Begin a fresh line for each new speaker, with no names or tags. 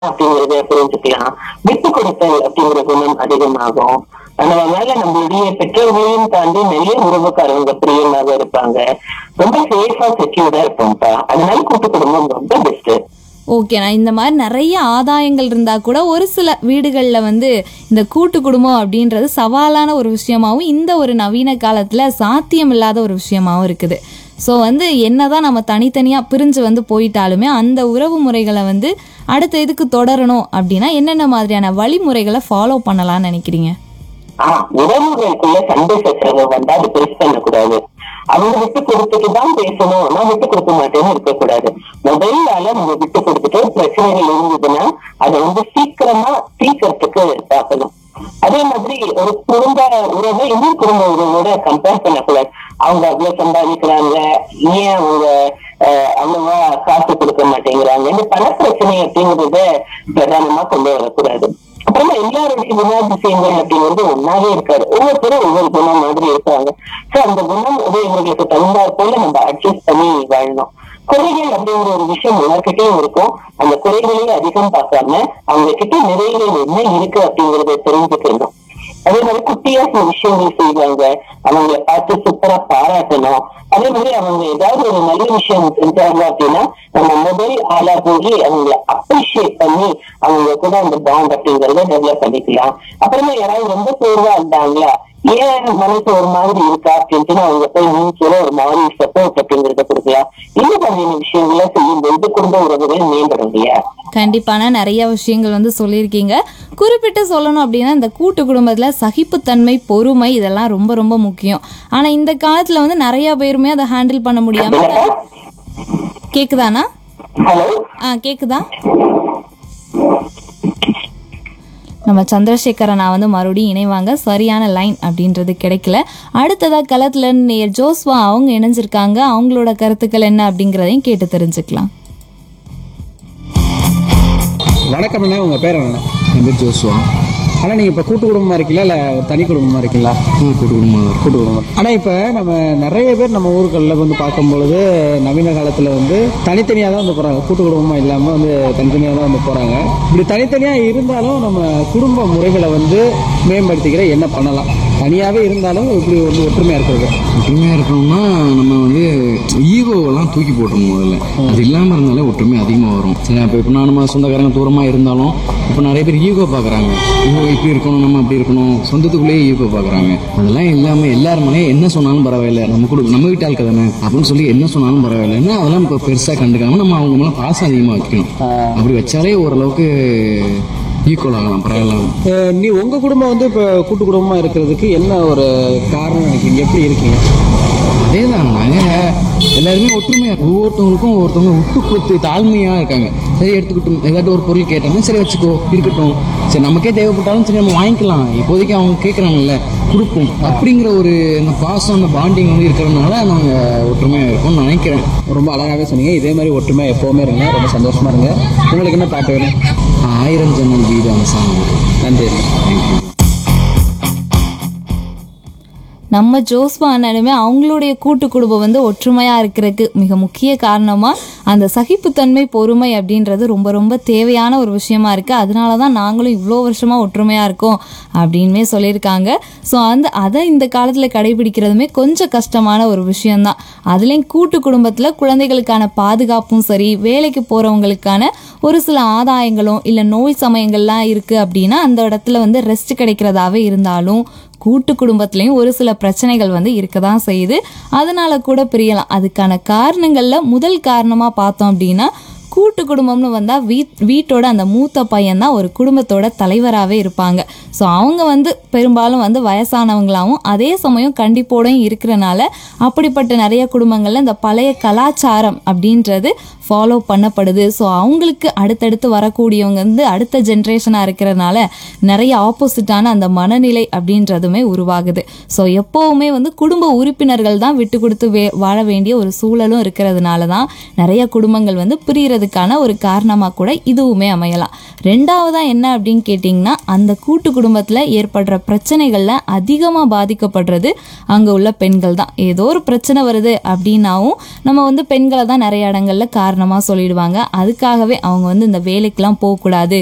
அப்படிங்கறத புரிஞ்சுக்கலாம் விட்டு கொடுத்தல் அப்படிங்கிற குணம் அதிகமாகும் நம்ம மேல நம்மளுடைய பெற்றோர்களையும் தாண்டி நிறைய உறவுக்காரங்க பிரியமாக இருப்பாங்க ரொம்ப சேஃபா செக்யூர்டா இருப்போம்ப்பா அதனால கூட்டு குடும்பம் ரொம்ப பெஸ்ட்
ஓகேண்ணா இந்த மாதிரி நிறைய ஆதாயங்கள் இருந்தா கூட ஒரு சில வீடுகளில் வந்து இந்த கூட்டு குடும்பம் அப்படின்றது சவாலான ஒரு விஷயமாவும் இந்த ஒரு நவீன காலத்துல சாத்தியம் இல்லாத ஒரு விஷயமாவும் இருக்குது ஸோ வந்து என்னதான் நம்ம தனித்தனியாக பிரிஞ்சு வந்து போயிட்டாலுமே அந்த உறவு முறைகளை வந்து அடுத்த இதுக்கு தொடரணும் அப்படின்னா என்னென்ன மாதிரியான வழிமுறைகளை ஃபாலோ பண்ணலாம்னு நினைக்கிறீங்க
ஆஹ் உறவுகளுக்குள்ள சண்டை சச்சரவு வந்தா அது பெருசு பண்ணக்கூடாது அவங்க விட்டு கொடுத்துட்டு தான் பேசணும் நான் விட்டு கொடுக்க மாட்டேன்னு இருக்கக்கூடாது முதல் ஆள நம்ம விட்டு கொடுத்துட்டு பிரச்சனைகள் இருந்ததுன்னா அதை வந்து சீக்கிரமா தீர்க்கறதுக்கு பார்க்கணும் அதே மாதிரி ஒரு குடும்ப உறவை இன்னும் குடும்ப உறவோட கம்பேர் பண்ணக்கூடாது அவங்க அவ்வளவு சம்பாதிக்கிறாங்க ஏன் அவங்க அஹ், அவ்வளவா காசு கொடுக்க மாட்டேங்கிறாங்க இந்த பண பிரச்சனை அப்படிங்கறத பிரதானமா கொண்டு வரக்கூடாது அப்புறமா எல்லாருடைய குணாதிசயங்கள் அப்படிங்கிறது ஒன்னாவே இருக்காது ஒவ்வொருத்தரும் ஒவ்வொரு குணம் மாதிரி இருக்காங்க சோ அந்த குணம் வந்து இவங்களுக்கு தகுந்தாற் போல நம்ம அட்ஜஸ்ட் பண்ணி வாழணும் குறைகள் அப்படிங்கிற ஒரு விஷயம் எல்லார்கிட்டயும் இருக்கும் அந்த குறைகளையும் அதிகம் பார்க்காம அவங்க கிட்ட நிறைகள் என்ன இருக்கு அப்படிங்கறத தெரிஞ்சுக்கணும் அதே மாதிரி குட்டியா சில விஷயங்கள் செய்வாங்க அவங்கள பார்த்து சூப்பரா பாராட்டணும் அதே மாதிரி அவங்க ஏதாவது ஒரு நல்ல விஷயம் செஞ்சாங்க அப்படின்னா நம்ம முதல் ஆளா போய் அவங்கள அப்ரிஷியேட் பண்ணி அவங்க கூட அந்த பாண்ட் அப்படிங்கறத டெவலப் பண்ணிக்கலாம் அப்புறமா யாராவது ரொம்ப சோர்வா இருந்தாங்களா ஏன் மனசு ஒரு மாதிரி இருக்கா அப்படின்ட்டு அவங்க போய் நீச்சல ஒரு மாதிரி சப்போர்ட் அப்படிங்கறத கொடுக்கலாம் இந்த மாதிரியான விஷயங்களை செய்யும் பொழுது குடும்ப உறவுகள் மேம்படும் இல்லையா
கண்டிப்பான நிறைய விஷயங்கள் வந்து சொல்லியிருக்கீங்க குறிப்பிட்டு சொல்லணும் அப்படின்னா இந்த கூட்டு குடும்பத்தில் சகிப்புத்தன்மை பொறுமை இதெல்லாம் ரொம்ப ரொம்ப முக்கியம் ஆனால் இந்த காலத்தில் வந்து நிறைய பேருமே அதை ஹேண்டில் பண்ண முடியாம கேக்குதாண்ணா
ஹலோ
ஆ கேக்குதா நம்ம சந்திரசேகரை நான் வந்து மறுபடியும் இணைவாங்க சரியான லைன் அப்படின்றது கிடைக்கல அடுத்ததா களத்துல நேர் ஜோஸ்வா அவங்க இணைஞ்சிருக்காங்க அவங்களோட கருத்துக்கள் என்ன அப்படிங்கிறதையும் கேட்டு தெரிஞ்சுக்கலாம்
வணக்கம் அண்ணா உங்கள் பேர் என்ன
என் பேர் ஜோசுவா
ஆனால் நீங்கள் இப்போ கூட்டு குடும்பமாக இருக்கீங்களா இல்லை தனி குடும்பமாக இருக்கீங்களா
கூட்டு குடும்பமாக இருக்கும்
கூட்டு குடும்பம் ஆனால் இப்போ நம்ம நிறைய பேர் நம்ம ஊர்களில் வந்து பார்க்கும்பொழுது நவீன காலத்தில் வந்து தனித்தனியாக தான் வந்து போகிறாங்க கூட்டு குடும்பமாக இல்லாமல் வந்து தனித்தனியாக தான் வந்து போகிறாங்க இப்படி தனித்தனியாக இருந்தாலும் நம்ம குடும்ப முறைகளை வந்து மேம்படுத்திக்கிற என்ன பண்ணலாம் தனியாகவே இருந்தாலும் இப்படி வந்து ஒற்றுமையாக இருக்கிறது
ஒற்றுமையாக இருக்கணும்னா நம்ம வந்து ஈகோவெல்லாம் தூக்கி போட்டணும் முதல்ல அது இல்லாமல் இருந்தாலே ஒற்றுமை அதிகமாக வரும் சரி இப்போ இப்போ நான் நம்ம சொந்தக்காரங்க தூரமாக இருந்தாலும் இப்போ நிறைய பேர் ஈகோ பார்க்குறாங்க ஈகோ இப்படி இருக்கணும் நம்ம அப்படி இருக்கணும் சொந்தத்துக்குள்ளேயே ஈகோ பார்க்குறாங்க அதெல்லாம் இல்லாமல் எல்லாருமே என்ன சொன்னாலும் பரவாயில்ல நம்ம கூட நம்ம வீட்டு ஆட்கள் தானே அப்படின்னு சொல்லி என்ன சொன்னாலும் பரவாயில்லைன்னா அதெல்லாம் இப்போ பெருசாக கண்டுக்காம நம்ம அவங்க மேலே பாசம் அதிகமாக வைக்கணும் அப்படி வச்சாலே ஓரளவுக்கு ஈக்குவல் ஆகலாம் பரவாயில்ல
அஹ் நீ உங்கள் குடும்பம் வந்து இப்போ கூட்டு குடும்பமாக இருக்கிறதுக்கு என்ன ஒரு காரணம் நினைக்கிறீங்க எப்படி இருக்கீங்க
அதேதான் நாங்க எல்லாருமே ஒற்றுமையா ஒவ்வொருத்தவங்களுக்கும் ஒவ்வொருத்தவங்க விட்டு கொடுத்து தாழ்மையா இருக்காங்க சரி எடுத்துக்கிட்டும் ஏதாட்டும் ஒரு பொருள் கேட்டாங்க சரி வச்சுக்கோ இருக்கட்டும் சரி நமக்கே தேவைப்பட்டாலும் சரி நம்ம வாங்கிக்கலாம் இப்போதைக்கு அவங்க கேட்கறாங்கல்ல கொடுப்போம் அப்படிங்கிற ஒரு அந்த பாசம் அந்த பாண்டிங் வந்து இருக்கிறதுனால நாங்க ஒற்றுமையா இருக்கோம்னு நினைக்கிறேன்
ரொம்ப அழகாகவே சொன்னீங்க இதே மாதிரி ஒற்றுமை எப்போவுமே இருங்க ரொம்ப சந்தோஷமா இருங்க உங்களுக்கு என்ன பாட்டு வேணும்
ஆயிரம் ஜன்னல் வீடு அந்த சாங்
நன்றி
தேங்க்யூ
நம்ம ஜோஸ்வா அண்ணனுமே அவங்களுடைய கூட்டு குடும்பம் வந்து ஒற்றுமையா இருக்கிறதுக்கு மிக முக்கிய காரணமா அந்த சகிப்புத்தன்மை பொறுமை அப்படின்றது ரொம்ப ரொம்ப தேவையான ஒரு விஷயமா இருக்கு அதனால தான் நாங்களும் இவ்வளோ வருஷமா ஒற்றுமையா இருக்கோம் அப்படின்மே சொல்லியிருக்காங்க ஸோ அந்த அதை இந்த காலத்துல கடைபிடிக்கிறதுமே கொஞ்சம் கஷ்டமான ஒரு விஷயம்தான் அதுலேயும் கூட்டு குடும்பத்துல குழந்தைகளுக்கான பாதுகாப்பும் சரி வேலைக்கு போறவங்களுக்கான ஒரு சில ஆதாயங்களும் இல்லை நோய் சமயங்கள்லாம் இருக்கு அப்படின்னா அந்த இடத்துல வந்து ரெஸ்ட் கிடைக்கிறதாவே இருந்தாலும் கூட்டு குடும்பத்திலையும் ஒரு சில பிரச்சனைகள் வந்து இருக்க தான் செய்யுது அதனால கூட பிரியலாம் அதுக்கான காரணங்கள்ல முதல் காரணமா பார்த்தோம் அப்படின்னா கூட்டு குடும்பம்னு வந்தால் வீட் வீட்டோட அந்த மூத்த பையன் தான் ஒரு குடும்பத்தோட தலைவராகவே இருப்பாங்க ஸோ அவங்க வந்து பெரும்பாலும் வந்து வயசானவங்களாகவும் அதே சமயம் கண்டிப்போடையும் இருக்கிறனால அப்படிப்பட்ட நிறைய குடும்பங்களில் இந்த பழைய கலாச்சாரம் அப்படின்றது ஃபாலோ பண்ணப்படுது ஸோ அவங்களுக்கு அடுத்தடுத்து வரக்கூடியவங்க வந்து அடுத்த ஜென்ரேஷனாக இருக்கிறனால நிறைய ஆப்போசிட்டான அந்த மனநிலை அப்படின்றதுமே உருவாகுது ஸோ எப்போவுமே வந்து குடும்ப உறுப்பினர்கள் தான் விட்டு கொடுத்து வே வாழ வேண்டிய ஒரு சூழலும் இருக்கிறதுனால தான் நிறைய குடும்பங்கள் வந்து பிரியறதுக்கான ஒரு காரணமாக கூட இதுவுமே அமையலாம் ரெண்டாவதா என்ன அப்படின்னு கேட்டிங்கன்னா அந்த கூட்டு குடும்பத்தில் ஏற்படுற பிரச்சனைகளில் அதிகமாக பாதிக்கப்படுறது அங்கே உள்ள பெண்கள் தான் ஏதோ ஒரு பிரச்சனை வருது அப்படின்னாவும் நம்ம வந்து பெண்களை தான் நிறைய இடங்கள்ல காரணம் காரணமாக சொல்லிடுவாங்க அதுக்காகவே அவங்க வந்து இந்த வேலைக்கெல்லாம் போகக்கூடாது